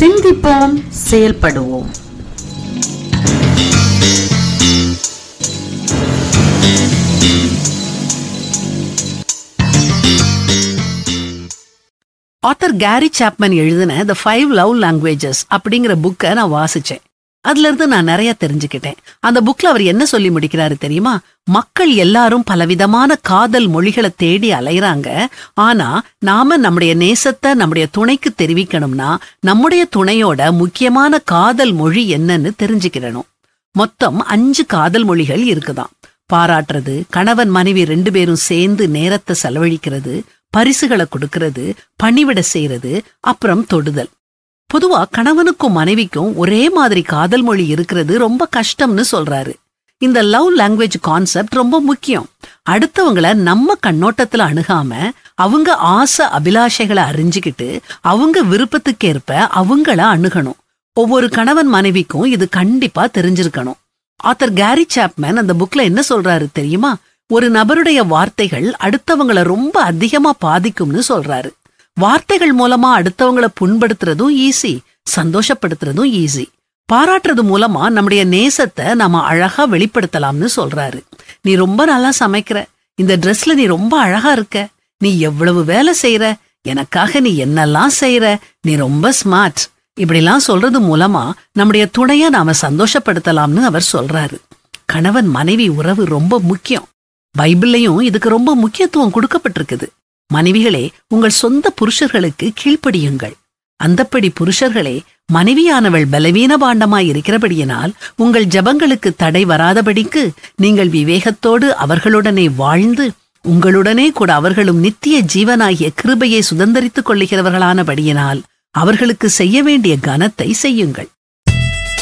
சிந்திப்போம் செயல்படுவோம் author carry Chapman எழுதின த ஃபைவ் லவ் லாங்குவேஜஸ் அப்படிங்கிற புக்கை நான் வாசிச்சேன் அதுல இருந்து நான் நிறைய தெரிஞ்சுக்கிட்டேன் அந்த புக்ல அவர் என்ன சொல்லி முடிக்கிறாரு தெரியுமா மக்கள் எல்லாரும் பலவிதமான காதல் மொழிகளை தேடி அலையறாங்க ஆனா நாம நம்முடைய நேசத்தை நம்முடைய துணைக்கு தெரிவிக்கணும்னா நம்முடைய துணையோட முக்கியமான காதல் மொழி என்னன்னு தெரிஞ்சுக்கிடணும் மொத்தம் அஞ்சு காதல் மொழிகள் இருக்குதாம் பாராட்டுறது கணவன் மனைவி ரெண்டு பேரும் சேர்ந்து நேரத்தை செலவழிக்கிறது பரிசுகளை கொடுக்கறது பணிவிட செய்யறது அப்புறம் தொடுதல் பொதுவா கணவனுக்கும் மனைவிக்கும் ஒரே மாதிரி காதல் மொழி இருக்கிறது ரொம்ப கஷ்டம்னு சொல்றாரு இந்த லவ் லாங்குவேஜ் கான்செப்ட் ரொம்ப முக்கியம் அடுத்தவங்கள நம்ம கண்ணோட்டத்துல அணுகாம அவங்க ஆசை அபிலாஷைகளை அறிஞ்சுக்கிட்டு அவங்க விருப்பத்துக்கேற்ப அவங்கள அணுகணும் ஒவ்வொரு கணவன் மனைவிக்கும் இது கண்டிப்பா தெரிஞ்சிருக்கணும் ஆத்தர் கேரி சாப்மேன் அந்த புக்ல என்ன சொல்றாரு தெரியுமா ஒரு நபருடைய வார்த்தைகள் அடுத்தவங்கள ரொம்ப அதிகமா பாதிக்கும்னு சொல்றாரு வார்த்தைகள் மூலமா அடுத்தவங்கள புண்படுத்துறதும் ஈஸி சந்தோஷப்படுத்துறதும் ஈஸி பாராட்டுறது மூலமா நம்முடைய நேசத்தை நாம அழகா வெளிப்படுத்தலாம்னு சொல்றாரு நீ ரொம்ப நல்லா சமைக்கிற இந்த ட்ரெஸ்ல நீ ரொம்ப அழகா இருக்க நீ எவ்வளவு வேலை செய்யற எனக்காக நீ என்னெல்லாம் செய்யற நீ ரொம்ப ஸ்மார்ட் இப்படிலாம் சொல்றது மூலமா நம்முடைய துணைய நாம சந்தோஷப்படுத்தலாம்னு அவர் சொல்றாரு கணவன் மனைவி உறவு ரொம்ப முக்கியம் பைபிள்லயும் இதுக்கு ரொம்ப முக்கியத்துவம் கொடுக்கப்பட்டிருக்குது மனைவிகளே உங்கள் சொந்த புருஷர்களுக்கு கீழ்ப்படியுங்கள் அந்தப்படி புருஷர்களே மனைவியானவள் பலவீன பாண்டமாய் இருக்கிறபடியினால் உங்கள் ஜபங்களுக்கு தடை வராதபடிக்கு நீங்கள் விவேகத்தோடு அவர்களுடனே வாழ்ந்து உங்களுடனே கூட அவர்களும் நித்திய ஜீவனாகிய கிருபையை சுதந்தரித்துக் கொள்ளுகிறவர்களானபடியினால் அவர்களுக்கு செய்ய வேண்டிய கனத்தை செய்யுங்கள்